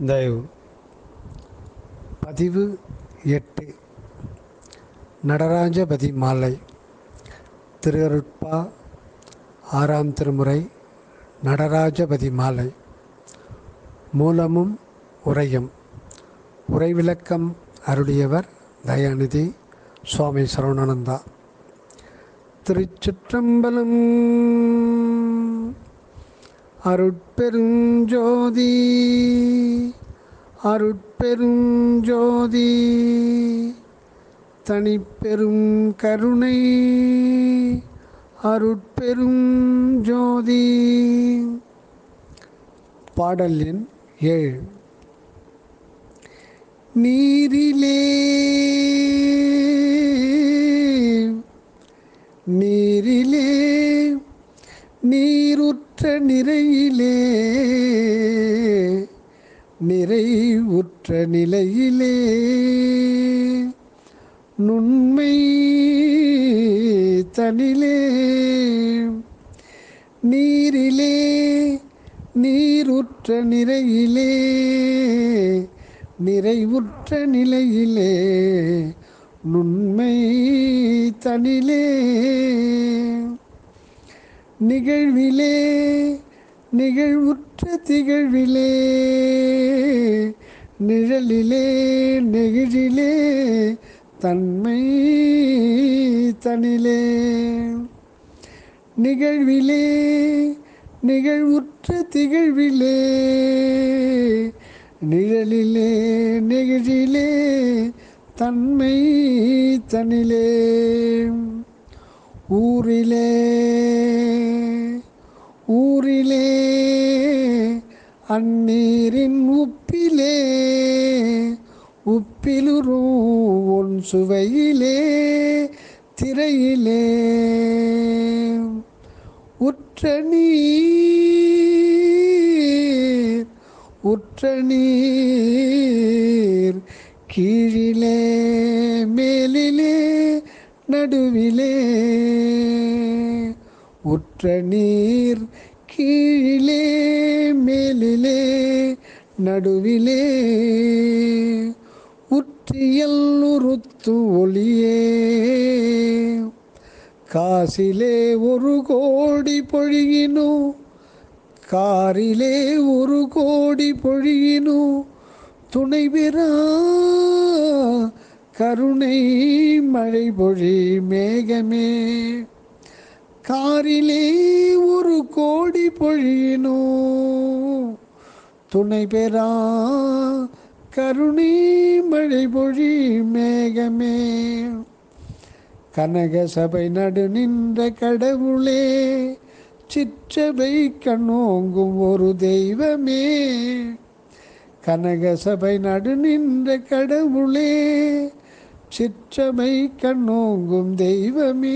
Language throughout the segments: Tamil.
தயவு பதிவு எட்டு நடராஜபதி மாலை திருஅருட்பா ஆறாம் திருமுறை நடராஜபதி மாலை மூலமும் உரையும் உரை விளக்கம் அருளியவர் தயாநிதி சுவாமி சரவணானந்தா திருச்சிற்றம்பலம் அருட்பெருஞ்சோதி அருட்பெருஞ்சோதி தனிப்பெரும் கருணை அருட்பெரும் ஜோதி பாடல் எண் ஏழு நீரிலே நீரிலே நீருற்ற நிறையிலே நிறைவுற்ற நிலையிலே நுண்மை தனிலே நீரிலே நீருற்ற நிறையிலே நிறைவுற்ற நிலையிலே நுண்மை தனிலே நிகழ்விலே நிகழ்வுற்ற திகழ்விலே நிழலிலே நெகிழிலே தன்மை தனிலே நிகழ்விலே நிகழ்வுற்ற திகழ்விலே நிழலிலே நெகிழிலே தன்மை தனிலே ஊரிலே ஊரிலே அந்நீரின் உப்பிலே உப்பிலுறும் உன் சுவையிலே திரையிலே உற்ற நீர் உற்ற நீர் கீழிலே மேலிலே நடுவிலே உற்ற நீர் கீழிலே மேலிலே நடுவிலே உற்றியல் உறுத்து ஒளியே காசிலே ஒரு கோடி பொழியினோ காரிலே ஒரு கோடி பொழியினோ துணை பெறா கருணை மழை பொழி மேகமே காரிலே ஒரு கோடி பொழியினோ துணை பெறா கருணை மழை பொழி மேகமே கனக சபை நடு நின்ற கடவுளே சிற்றபை கண்ணோங்கும் ஒரு தெய்வமே கனக சபை நடு நின்ற கடவுளே சிற்றபை கண்ணோங்கும் தெய்வமே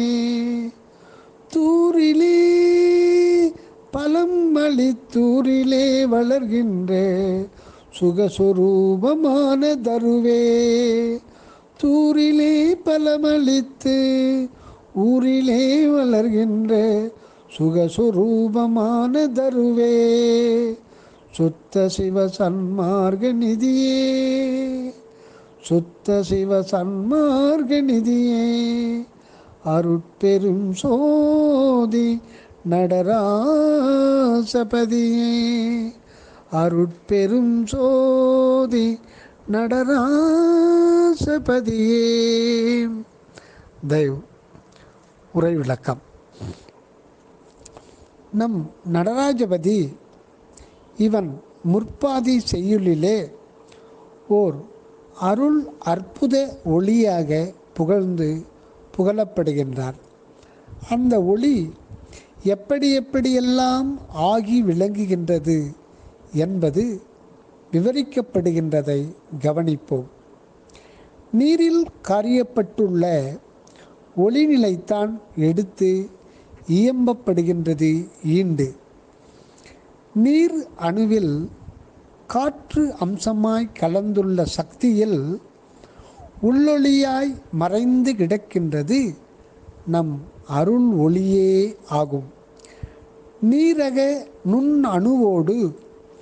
தூரிலே பலம் அளித்தூரிலே வளர்கின்ற சுகஸ்வரூபமான தருவே தூரிலே பலமளித்து ஊரிலே வளர்கின்ற சுகஸ்வரூபமான தருவே சுத்த சிவ சன்மார்க்க நிதியே சுத்த சிவ சன்மார்க்க நிதியே அருட்பெரும் சோதி நடராசபதியே அருட்பெரும் சோதி நடராசபதியே தயவு உரை விளக்கம் நம் நடராஜபதி இவன் முற்பாதி செய்யுளிலே ஓர் அருள் அற்புத ஒளியாக புகழ்ந்து புகழப்படுகின்றார் அந்த ஒளி எப்படி எப்படியெல்லாம் ஆகி விளங்குகின்றது என்பது விவரிக்கப்படுகின்றதை கவனிப்போம் நீரில் காரியப்பட்டுள்ள ஒளிநிலைத்தான் எடுத்து இயம்பப்படுகின்றது ஈண்டு நீர் அணுவில் காற்று அம்சமாய் கலந்துள்ள சக்தியில் உள்ளொளியாய் மறைந்து கிடக்கின்றது நம் அருள் ஒளியே ஆகும் நீரக நுண் அணுவோடு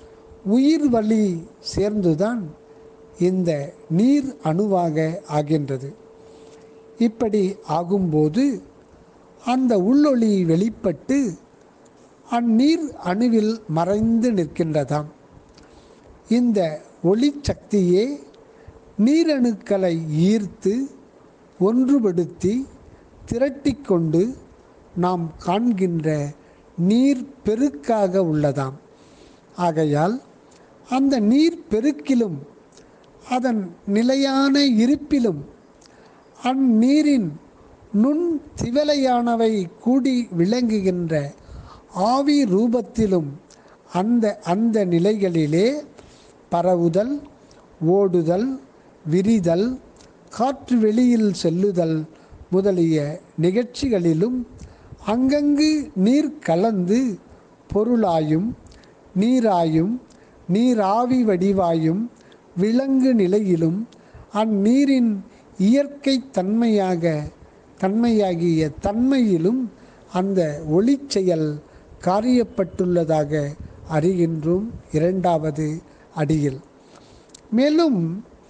உயிர் வழி சேர்ந்துதான் இந்த நீர் அணுவாக ஆகின்றது இப்படி ஆகும்போது அந்த உள்ளொளி வெளிப்பட்டு அந்நீர் அணுவில் மறைந்து நிற்கின்றதாம் இந்த ஒளி சக்தியே நீரணுக்களை ஈர்த்து ஒன்றுபடுத்தி திரட்டிக்கொண்டு நாம் காண்கின்ற நீர் பெருக்காக உள்ளதாம் ஆகையால் அந்த நீர் பெருக்கிலும் அதன் நிலையான இருப்பிலும் அந்நீரின் நுண் திவலையானவை கூடி விளங்குகின்ற ஆவி ரூபத்திலும் அந்த அந்த நிலைகளிலே பரவுதல் ஓடுதல் விரிதல் காற்று வெளியில் செல்லுதல் முதலிய நிகழ்ச்சிகளிலும் அங்கங்கு நீர் கலந்து பொருளாயும் நீராயும் நீராவி வடிவாயும் விலங்கு நிலையிலும் அந்நீரின் இயற்கை தன்மையாக தன்மையாகிய தன்மையிலும் அந்த ஒளிச்செயல் காரியப்பட்டுள்ளதாக அறிகின்றோம் இரண்டாவது அடியில் மேலும்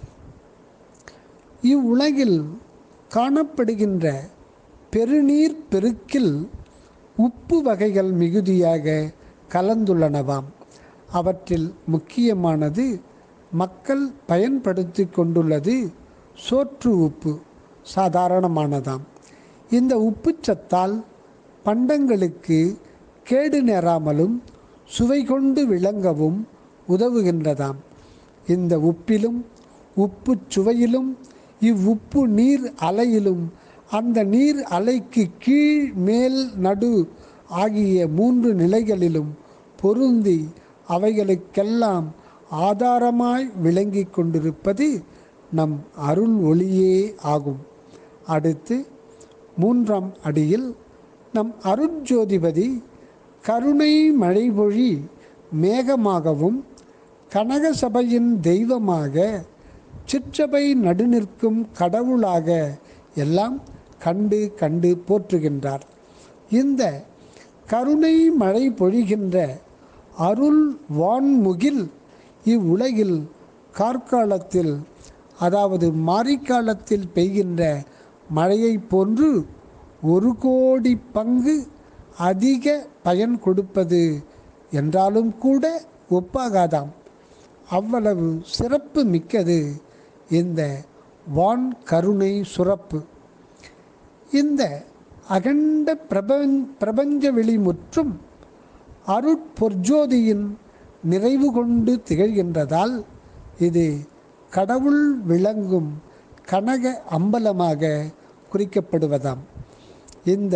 இவ்வுலகில் காணப்படுகின்ற பெருநீர் பெருக்கில் உப்பு வகைகள் மிகுதியாக கலந்துள்ளனவாம் அவற்றில் முக்கியமானது மக்கள் பயன்படுத்தி கொண்டுள்ளது சோற்று உப்பு சாதாரணமானதாம் இந்த உப்புச்சத்தால் பண்டங்களுக்கு கேடு நேராமலும் சுவை கொண்டு விளங்கவும் உதவுகின்றதாம் இந்த உப்பிலும் உப்பு சுவையிலும் இவ்வுப்பு நீர் அலையிலும் அந்த நீர் அலைக்கு கீழ் மேல் நடு ஆகிய மூன்று நிலைகளிலும் பொருந்தி அவைகளுக்கெல்லாம் ஆதாரமாய் விளங்கி கொண்டிருப்பது நம் அருள் ஒளியே ஆகும் அடுத்து மூன்றாம் அடியில் நம் அருட்ஜோதிபதி கருணை மழைபொழி மேகமாகவும் கனகசபையின் தெய்வமாக சிற்றபை நடுநிற்கும் கடவுளாக எல்லாம் கண்டு கண்டு போற்றுகின்றார் இந்த கருணை மழை பொழிகின்ற அருள் வான்முகில் இவ்வுலகில் கார்காலத்தில் அதாவது மாரிக்காலத்தில் பெய்கின்ற மழையைப் போன்று ஒரு கோடி பங்கு அதிக பயன் கொடுப்பது என்றாலும் கூட ஒப்பாகாதாம் அவ்வளவு சிறப்பு மிக்கது இந்த வான் கருணை சுரப்பு இந்த அகண்ட பிரபஞ் பிரபஞ்ச வெளி முற்றும் அருட்பொற்ஜோதியின் நிறைவு கொண்டு திகழ்கின்றதால் இது கடவுள் விளங்கும் கனக அம்பலமாக குறிக்கப்படுவதாம் இந்த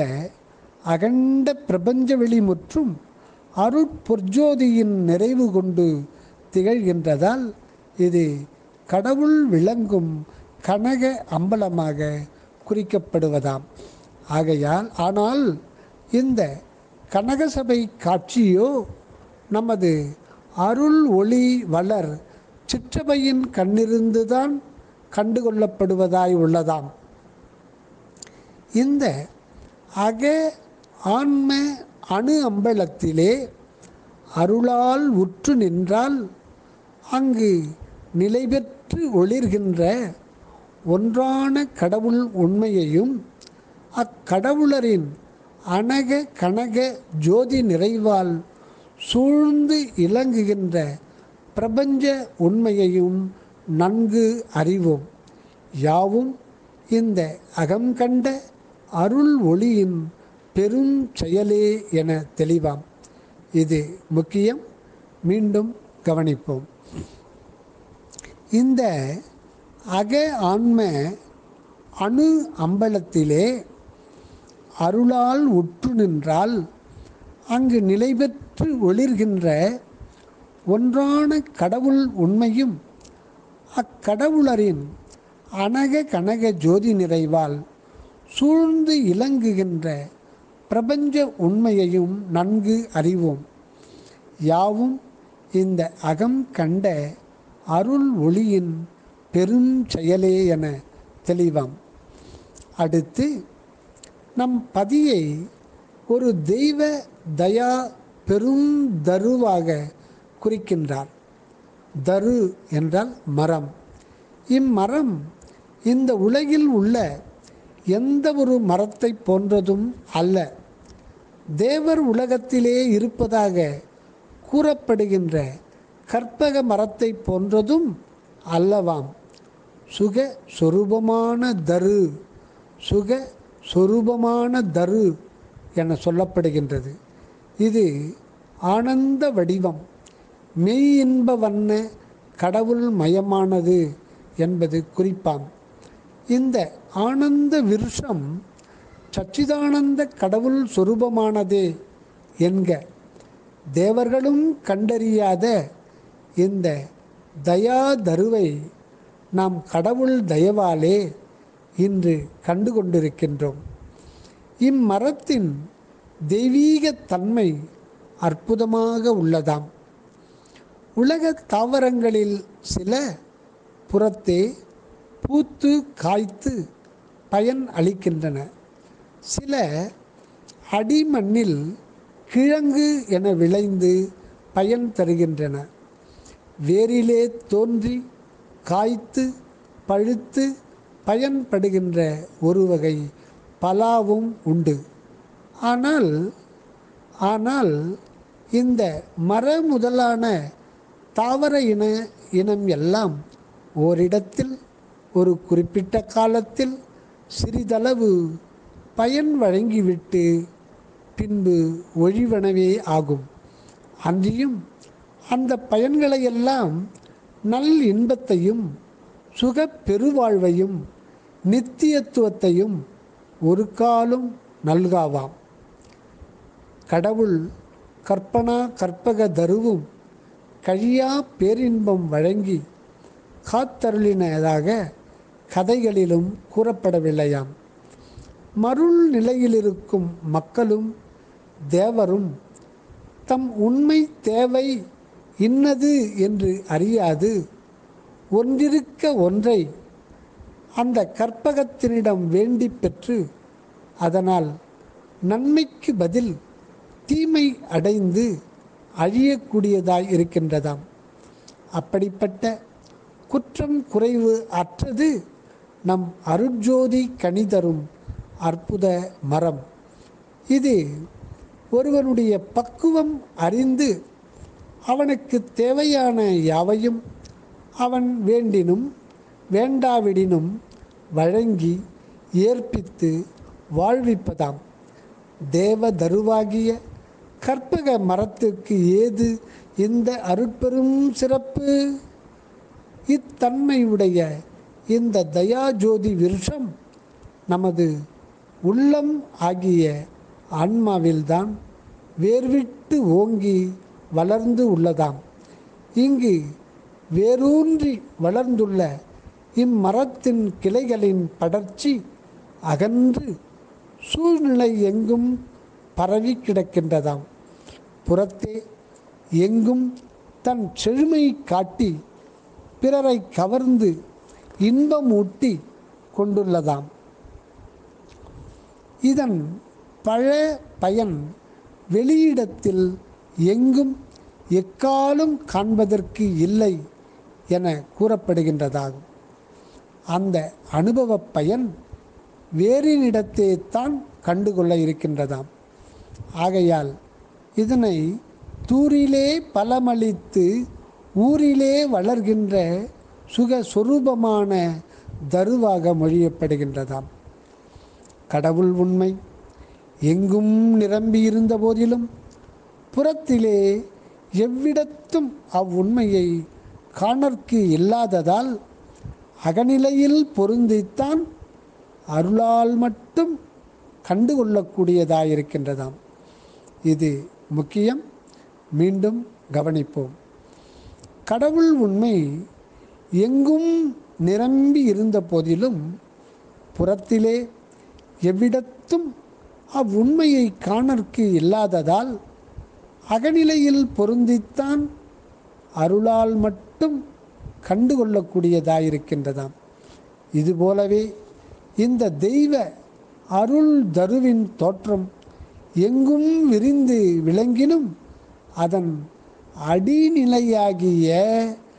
அகண்ட பிரபஞ்ச வெளி முற்றும் அருட்பொற்ஜோதியின் நிறைவு கொண்டு திகழ்கின்றதால் இது கடவுள் விளங்கும் கனக அம்பலமாக குறிக்கப்படுவதாம் ஆகையால் ஆனால் இந்த கனகசபை காட்சியோ நமது அருள் ஒளி வளர் சிற்றபையின் கண்ணிருந்துதான் கண்டுகொள்ளப்படுவதாய் உள்ளதாம் இந்த அக ஆன்ம அணு அம்பலத்திலே அருளால் உற்று நின்றால் அங்கு நிலை பெற்று ஒளிர்கின்ற ஒன்றான கடவுள் உண்மையையும் அக்கடவுளரின் அனக கனக ஜோதி நிறைவால் சூழ்ந்து இலங்குகின்ற பிரபஞ்ச உண்மையையும் நன்கு அறிவோம் யாவும் இந்த அகம் கண்ட அருள் ஒளியின் பெரும் செயலே என தெளிவாம் இது முக்கியம் மீண்டும் கவனிப்போம் இந்த அக ஆன்ம அணு அம்பலத்திலே அருளால் உற்று நின்றால் அங்கு நிலை பெற்று ஒளிர்கின்ற ஒன்றான கடவுள் உண்மையும் அக்கடவுளரின் அனக கனக ஜோதி நிறைவால் சூழ்ந்து இலங்குகின்ற பிரபஞ்ச உண்மையையும் நன்கு அறிவோம் யாவும் இந்த அகம் கண்ட அருள் ஒளியின் பெரும் செயலே என தெளிவாம் அடுத்து நம் பதியை ஒரு தெய்வ தயா பெரும் தருவாக குறிக்கின்றார் தரு என்றால் மரம் இம்மரம் இந்த உலகில் உள்ள எந்த ஒரு மரத்தை போன்றதும் அல்ல தேவர் உலகத்திலே இருப்பதாக கூறப்படுகின்ற கற்பக மரத்தை போன்றதும் அல்லவாம் சுக சொரூபமான தரு சுக சொரூபமான தரு என சொல்லப்படுகின்றது இது ஆனந்த வடிவம் மெய் இன்ப வண்ண கடவுள் மயமானது என்பது குறிப்பாம் இந்த ஆனந்த விருஷம் சச்சிதானந்த கடவுள் சொரூபமானதே என்க தேவர்களும் கண்டறியாத இந்த தயா தருவை நாம் கடவுள் தயவாலே இன்று கண்டு கொண்டிருக்கின்றோம் இம்மரத்தின் தெய்வீக தன்மை அற்புதமாக உள்ளதாம் உலக தாவரங்களில் சில புறத்தே பூத்து காய்த்து பயன் அளிக்கின்றன சில அடிமண்ணில் கிழங்கு என விளைந்து பயன் தருகின்றன வேரிலே தோன்றி காய்த்து பழுத்து பயன்படுகின்ற ஒரு வகை பலாவும் உண்டு ஆனால் ஆனால் இந்த மர முதலான தாவர இன இனம் எல்லாம் ஓரிடத்தில் ஒரு குறிப்பிட்ட காலத்தில் சிறிதளவு பயன் வழங்கிவிட்டு பின்பு ஒழிவனவே ஆகும் அன்றியும் அந்த பயன்களையெல்லாம் நல் இன்பத்தையும் சுகப் பெருவாழ்வையும் நித்தியத்துவத்தையும் ஒரு காலும் நல்காவாம் கடவுள் கற்பனா கற்பக தருவும் கழியா பேரின்பம் வழங்கி காத்தருளினதாக கதைகளிலும் கூறப்படவில்லையாம் மருள் நிலையிலிருக்கும் மக்களும் தேவரும் தம் உண்மை தேவை இன்னது என்று அறியாது ஒன்றிருக்க ஒன்றை அந்த கற்பகத்தினிடம் வேண்டி பெற்று அதனால் நன்மைக்கு பதில் தீமை அடைந்து அழியக்கூடியதாய் இருக்கின்றதாம் அப்படிப்பட்ட குற்றம் குறைவு அற்றது நம் அருட்ஜோதி கனிதரும் அற்புத மரம் இது ஒருவனுடைய பக்குவம் அறிந்து அவனுக்கு தேவையான யாவையும் அவன் வேண்டினும் வேண்டாவிடினும் வழங்கி ஏற்பித்து வாழ்விப்பதாம் தேவ தருவாகிய கற்பக மரத்திற்கு ஏது இந்த அருட்பெரும் சிறப்பு இத்தன்மையுடைய இந்த தயாஜோதி விருஷம் நமது உள்ளம் ஆகிய ஆன்மாவில்தான் வேர்விட்டு ஓங்கி வளர்ந்து உள்ளதாம் இங்கு வேரூன்றி வளர்ந்துள்ள இம்மரத்தின் கிளைகளின் படர்ச்சி அகன்று சூழ்நிலை எங்கும் பரவி கிடக்கின்றதாம் புறத்தே எங்கும் தன் செழுமை காட்டி பிறரை கவர்ந்து இன்பமூட்டி கொண்டுள்ளதாம் இதன் பழ பயன் வெளியிடத்தில் எங்கும் எக்காலும் காண்பதற்கு இல்லை என கூறப்படுகின்றதாகும் அந்த அனுபவ பயன் வேறினிடத்தே தான் கண்டுகொள்ள இருக்கின்றதாம் ஆகையால் இதனை தூரிலே பலமளித்து ஊரிலே வளர்கின்ற சுக சொரூபமான தருவாக மொழியப்படுகின்றதாம் கடவுள் உண்மை எங்கும் நிரம்பி இருந்த போதிலும் புறத்திலே எவ்விடத்தும் அவ்வுண்மையை காணற்கு இல்லாததால் அகநிலையில் பொருந்தித்தான் அருளால் மட்டும் கண்டுகொள்ளக்கூடியதாயிருக்கின்றதாம் இது முக்கியம் மீண்டும் கவனிப்போம் கடவுள் உண்மை எங்கும் நிரம்பி இருந்த போதிலும் புறத்திலே எவ்விடத்தும் அவ்வுண்மையை காணற்கு இல்லாததால் அகநிலையில் பொருந்தித்தான் அருளால் மட்டும் கண்டுகொள்ளக்கூடியதாயிருக்கின்றதாம் இதுபோலவே இந்த தெய்வ அருள் தருவின் தோற்றம் எங்கும் விரிந்து விளங்கினும் அதன் அடிநிலையாகிய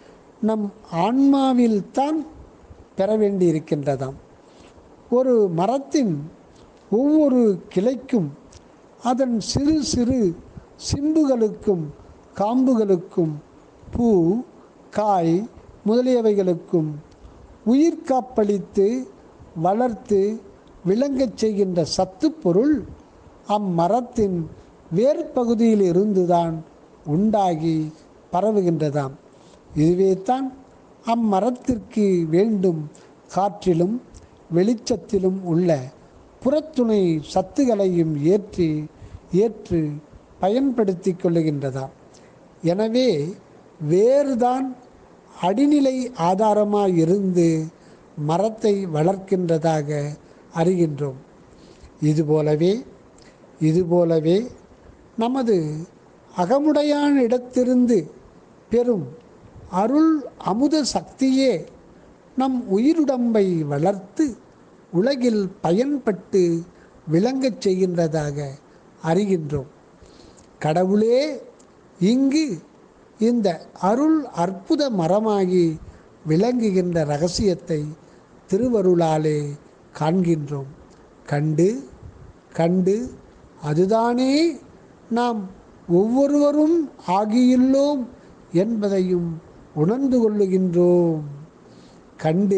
நம் ஆன்மாவில்தான் பெற வேண்டியிருக்கின்றதாம் ஒரு மரத்தின் ஒவ்வொரு கிளைக்கும் அதன் சிறு சிறு சிம்புகளுக்கும் காம்புகளுக்கும் பூ காய் முதலியவைகளுக்கும் உயிர் காப்பளித்து வளர்த்து விளங்கச் செய்கின்ற சத்துப்பொருள் அம்மரத்தின் வேர்ப்பகுதியில் இருந்துதான் உண்டாகி பரவுகின்றதாம் இதுவே தான் அம்மரத்திற்கு வேண்டும் காற்றிலும் வெளிச்சத்திலும் உள்ள புறத்துணை சத்துகளையும் ஏற்றி ஏற்று பயன்படுத்தி கொள்ளுகின்றதாம் எனவே வேறுதான் அடிநிலை ஆதாரமாக இருந்து மரத்தை வளர்க்கின்றதாக அறிகின்றோம் இதுபோலவே இதுபோலவே நமது அகமுடையான் இடத்திருந்து பெறும் அருள் அமுத சக்தியே நம் உயிருடம்பை வளர்த்து உலகில் பயன்பட்டு விளங்கச் செய்கின்றதாக அறிகின்றோம் கடவுளே இங்கு இந்த அருள் அற்புத மரமாகி விளங்குகின்ற ரகசியத்தை திருவருளாலே காண்கின்றோம் கண்டு கண்டு அதுதானே நாம் ஒவ்வொருவரும் ஆகியுள்ளோம் என்பதையும் உணர்ந்து கொள்ளுகின்றோம் கண்டு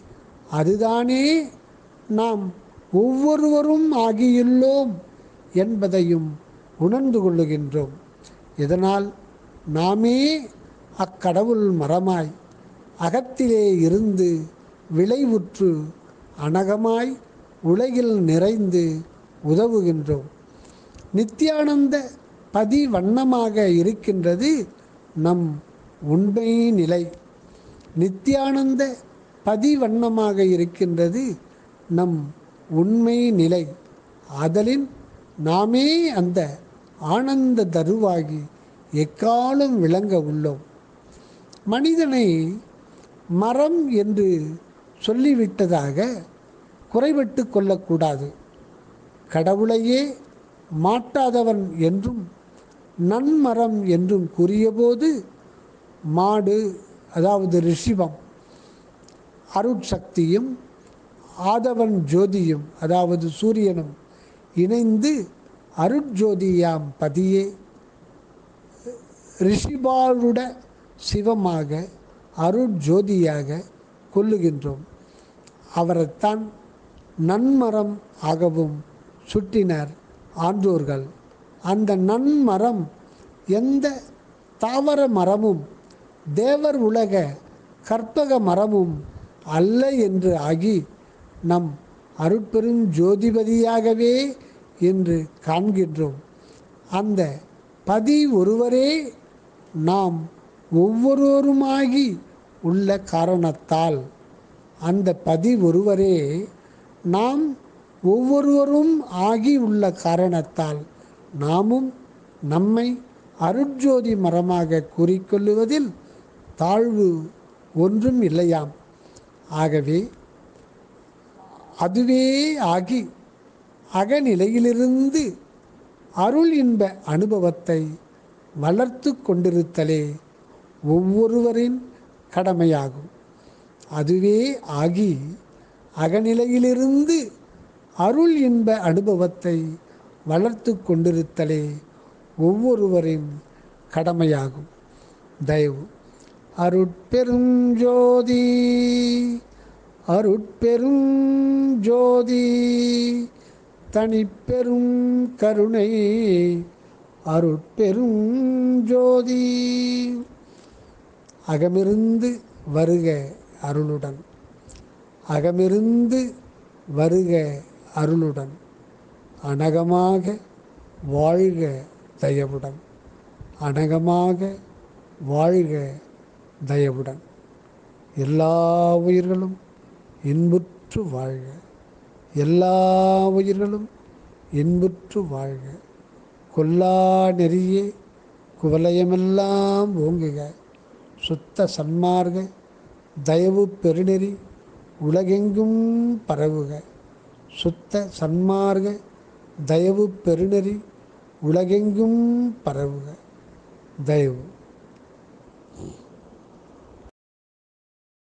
அதுதானே நாம் ஒவ்வொருவரும் ஆகியுள்ளோம் என்பதையும் உணர்ந்து கொள்ளுகின்றோம் இதனால் நாமே அக்கடவுள் மரமாய் அகத்திலே இருந்து விளைவுற்று அனகமாய் உலகில் நிறைந்து உதவுகின்றோம் நித்யானந்த பதி வண்ணமாக இருக்கின்றது நம் உண்மை நிலை நித்யானந்த பதி வண்ணமாக இருக்கின்றது நம் உண்மை நிலை ஆதலின் நாமே அந்த ஆனந்த தருவாகி எக்காலம் விளங்க உள்ளோம் மனிதனை மரம் என்று சொல்லிவிட்டதாக குறைபட்டு கொள்ளக்கூடாது கடவுளையே மாட்டாதவன் என்றும் நன்மரம் என்றும் கூறியபோது மாடு அதாவது ரிஷிபம் அருட்சக்தியும் ஆதவன் ஜோதியும் அதாவது சூரியனும் இணைந்து அருட்ஜோதியாம் பதியே ரிஷிபாலுட சிவமாக அருட்ஜோதியாக கொல்லுகின்றோம் அவரைத்தான் நன்மரம் ஆகவும் சுட்டினர் ஆன்றோர்கள் அந்த நன்மரம் எந்த தாவர மரமும் தேவர் உலக கற்பக மரமும் அல்ல என்று ஆகி நம் அருட்பெரும் ஜோதிபதியாகவே என்று காண்கின்றோம் அந்த பதி ஒருவரே நாம் ஒவ்வொருவருமாகி உள்ள காரணத்தால் அந்த பதி ஒருவரே நாம் ஒவ்வொருவரும் ஆகி உள்ள காரணத்தால் நாமும் நம்மை அருட்ஜோதி மரமாக கூறிக்கொள்ளுவதில் தாழ்வு ஒன்றும் இல்லையாம் ஆகவே அதுவே ஆகி அகநிலையிலிருந்து அருள் இன்ப அனுபவத்தை வளர்த்து கொண்டிருத்தலே ஒவ்வொருவரின் கடமையாகும் அதுவே ஆகி அகநிலையிலிருந்து அருள் இன்ப அனுபவத்தை வளர்த்து கொண்டிருத்தலே ஒவ்வொருவரின் கடமையாகும் தயவு அருட்பெரும் ஜோதி அருட்பெரும் ஜோதி தனிப்பெரும் கருணை அருட்பெரும் ஜோதி அகமிருந்து வருக அருளுடன் அகமிருந்து வருக அருளுடன் அனகமாக வாழ்க தயவுடன் அனகமாக வாழ்க தயவுடன் எல்லா உயிர்களும் இன்புற்று வாழ்க எல்லா உயிர்களும் இன்புற்று வாழ்க கொல்லா நெறியே குவலயமெல்லாம் ஓங்குக சுத்த சன்மார்க்க தயவு பெருநெறி உலகெங்கும் பரவுக சுத்த சன்மார்க்க தயவு பெருநெறி உலகெங்கும் பரவுக தயவு